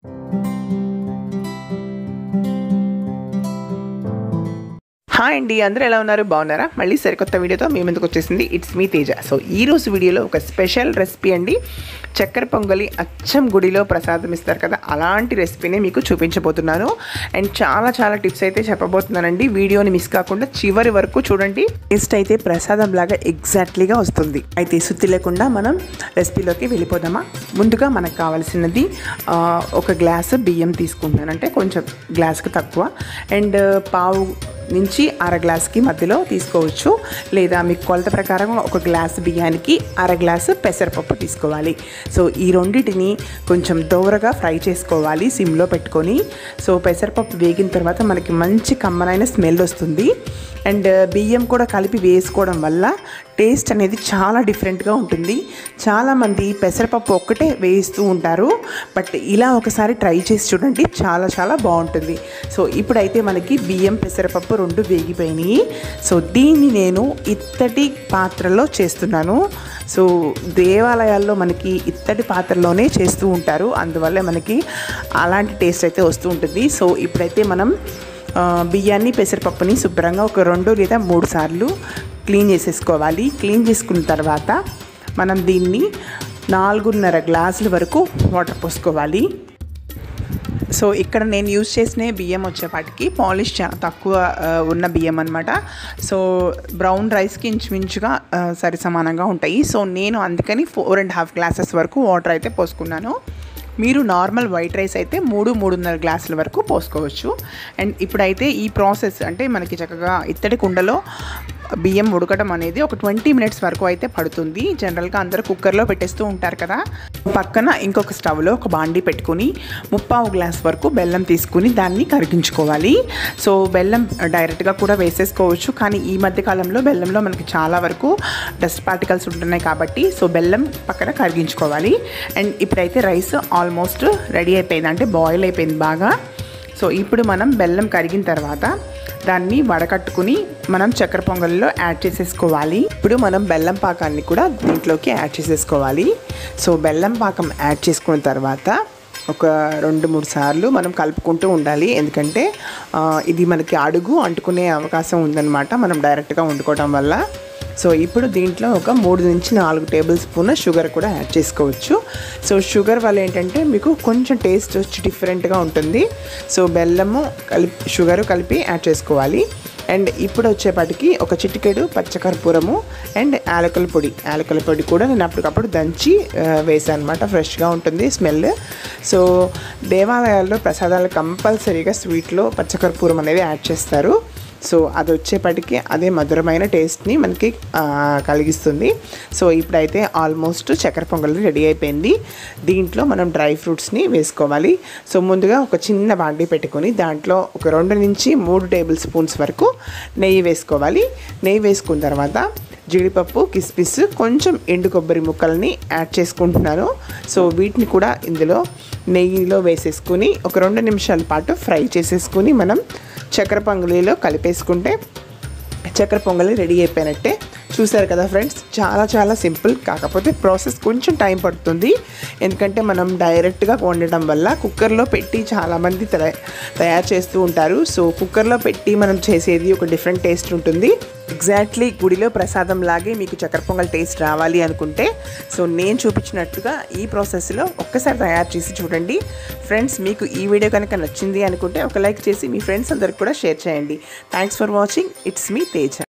hi అండి అందరూ ఎలా ఉన్నారు బాగున్నారా మళ్ళీ సరికొత్త వీడియోతో మీ ముందుకు వచ్చేసింది ఇట్స్ మీ తేజ సో ఈ రోజు వీడియోలో ఒక స్పెషల్ రెసిపీ అండి చక్కెర పొంగలి అచ్చం గుడిలో ప్రసాదం ఇస్తారు కదా అలాంటి రెసిపీని మీకు చూపించబోతున్నాను అండ్ చాలా చాలా టిప్స్ అయితే చెప్పబోతున్నానండి వీడియోని మిస్ కాకుండా చివరి వరకు చూడండి టేస్ట్ అయితే ప్రసాదం లాగా ఎగ్జాక్ట్లీగా వస్తుంది అయితే సుత్తి లేకుండా మనం రెసిపీలోకి వెళ్ళిపోదామా ముందుగా మనకు కావాల్సినది ఆ, ఒక గ్లాసు బియ్యం తీసుకుంటున్నాను అంటే కొంచెం గ్లాస్కి తక్కువ అండ్ పావు నుంచి అర గ్లాస్కి మధ్యలో తీసుకోవచ్చు లేదా మీకు కొలత ప్రకారం ఒక గ్లాస్ బియ్యానికి అర గ్లాసు పెసరపప్పు తీసుకోవాలి సో ఈ రెండింటిని కొంచెం దోరగా ఫ్రై చేసుకోవాలి సిమ్లో పెట్టుకొని సో పెసరపప్పు వేగిన తర్వాత మనకి మంచి కమ్మనైన స్మెల్ వస్తుంది అండ్ బియ్యం కూడా కలిపి వేసుకోవడం వల్ల టేస్ట్ అనేది చాలా డిఫరెంట్గా ఉంటుంది చాలామంది పెసరపప్పు ఒక్కటే వేయిస్తూ ఉంటారు బట్ ఇలా ఒకసారి ట్రై చేసి చూడండి చాలా చాలా బాగుంటుంది సో ఇప్పుడైతే మనకి బియ్యం పెసరపప్పు రెండు వేగిపోయినాయి సో దీన్ని నేను ఇత్తడి పాత్రలో చేస్తున్నాను సో దేవాలయాల్లో మనకి ఇత్తడి పాత్రలోనే చేస్తూ ఉంటారు అందువల్ల మనకి అలాంటి టేస్ట్ అయితే వస్తూ ఉంటుంది సో ఇప్పుడైతే మనం ఆ, బియ్యాన్ని పెసరపప్పుని శుభ్రంగా ఒక రెండు లేదా మూడు సార్లు క్లీన్ చేసేసుకోవాలి క్లీన్ చేసుకున్న తర్వాత మనం దీన్ని నాలుగున్నర గ్లాసుల వరకు వాటర్ పోసుకోవాలి సో ఇక్కడ నేను యూజ్ చేసిన బియ్యం వచ్చేపాటికి పాలిష్ చాలా తక్కువ ఆ, ఉన్న బియ్యం అనమాట సో బ్రౌన్ రైస్కి ఇంచుమించుగా ఆ, సరి సమానంగా ఉంటాయి సో నేను అందుకని ఫోర్ అండ్ హాఫ్ గ్లాసెస్ వరకు వాటర్ అయితే పోసుకున్నాను మీరు నార్మల్ వైట్ రైస్ అయితే మూడు మూడున్నర గ్లాసుల వరకు పోసుకోవచ్చు అండ్ ఇప్పుడైతే ఈ ప్రాసెస్ అంటే మనకి చక్కగా ఇత్తడి కుండలో బియ్యం ఉడకడం అనేది ఒక ట్వంటీ మినిట్స్ వరకు అయితే పడుతుంది జనరల్గా అందరూ కుక్కర్లో పెట్టేస్తూ ఉంటారు కదా పక్కన ఇంకొక స్టవ్లో ఒక బాండి పెట్టుకుని ముప్పావు గ్లాస్ వరకు బెల్లం తీసుకుని దాన్ని కరిగించుకోవాలి సో బెల్లం డైరెక్ట్గా కూడా వేసేసుకోవచ్చు కానీ ఈ మధ్య కాలంలో బెల్లంలో మనకి చాలా వరకు డస్ట్ పార్టికల్స్ ఉంటున్నాయి కాబట్టి సో బెల్లం పక్కన కరిగించుకోవాలి అండ్ ఇప్పుడైతే రైస్ ఆల్మోస్ట్ రెడీ అయిపోయింది అంటే బాయిల్ అయిపోయింది బాగా సో ఇప్పుడు మనం బెల్లం కరిగిన తర్వాత దాన్ని వడకట్టుకుని మనం చక్కెర పొంగల్లో యాడ్ చేసేసుకోవాలి ఇప్పుడు మనం బెల్లం పాకాన్ని కూడా దీంట్లోకి యాడ్ చేసేసుకోవాలి సో బెల్లం పాకం యాడ్ చేసుకున్న తర్వాత ఒక రెండు మూడు సార్లు మనం కలుపుకుంటూ ఉండాలి ఎందుకంటే ఆ, ఇది మనకి అడుగు అంటుకునే అవకాశం ఉందన్నమాట మనం డైరెక్ట్గా వండుకోవడం వల్ల సో ఇప్పుడు దీంట్లో ఒక మూడు నుంచి నాలుగు టేబుల్ స్పూన్ షుగర్ కూడా యాడ్ చేసుకోవచ్చు సో షుగర్ వల్ల ఏంటంటే మీకు కొంచెం టేస్ట్ వచ్చి డిఫరెంట్గా ఉంటుంది సో బెల్లము కలిపి షుగర్ కలిపి యాడ్ చేసుకోవాలి అండ్ ఇప్పుడు వచ్చేపాటికి ఒక చిటికెడు పచ్చకర్పూరము అండ్ యాలకుల పొడి యాలకుల పొడి కూడా నేను అప్పటికప్పుడు దంచి వేసాను అనమాట ఫ్రెష్గా ఉంటుంది స్మెల్ సో దేవాలయాల్లో ప్రసాదాలు కంపల్సరీగా స్వీట్లో పచ్చకర్పూరం అనేది యాడ్ చేస్తారు సో అది వచ్చేపటికి అదే మధురమైన టేస్ట్ని మనకి ఆ, కలిగిస్తుంది సో ఇప్పుడైతే ఆల్మోస్ట్ చక్కెర పొంగల్ రెడీ అయిపోయింది దీంట్లో మనం డ్రై ఫ్రూట్స్ని వేసుకోవాలి సో ముందుగా ఒక చిన్న బాండీ పెట్టుకొని దాంట్లో ఒక రెండు నుంచి మూడు టేబుల్ స్పూన్స్ వరకు నెయ్యి వేసుకోవాలి నెయ్యి వేసుకున్న తర్వాత జీడిపప్పు కిస్మిస్ కొంచెం ఎండు కొబ్బరి ముక్కల్ని యాడ్ చేసుకుంటున్నాను సో వీటిని కూడా ఇందులో నెయ్యిలో వేసేసుకుని ఒక రెండు నిమిషాల పాటు ఫ్రై చేసేసుకుని మనం చక్కెర పొంగలిలో కలిపేసుకుంటే చక్కెర పొంగలి రెడీ అయిపోయినట్టే చూసారు కదా ఫ్రెండ్స్ చాలా చాలా సింపుల్ కాకపోతే ప్రాసెస్ కొంచెం టైం పడుతుంది ఎందుకంటే మనం డైరెక్ట్గా వండడం వల్ల కుక్కర్లో పెట్టి చాలామంది తయ- తయారు చేస్తూ ఉంటారు సో కుక్కర్లో పెట్టి మనం చేసేది ఒక డిఫరెంట్ టేస్ట్ ఉంటుంది ఎగ్జాక్ట్లీ గుడిలో ప్రసాదం లాగే మీకు చక్కెర పొంగల్ టేస్ట్ రావాలి అనుకుంటే సో నేను చూపించినట్టుగా ఈ ప్రాసెస్లో ఒక్కసారి తయారు చేసి చూడండి ఫ్రెండ్స్ మీకు ఈ వీడియో కనుక నచ్చింది అనుకుంటే ఒక లైక్ చేసి మీ ఫ్రెండ్స్ అందరికి కూడా షేర్ చేయండి thanks for watching it's me Teja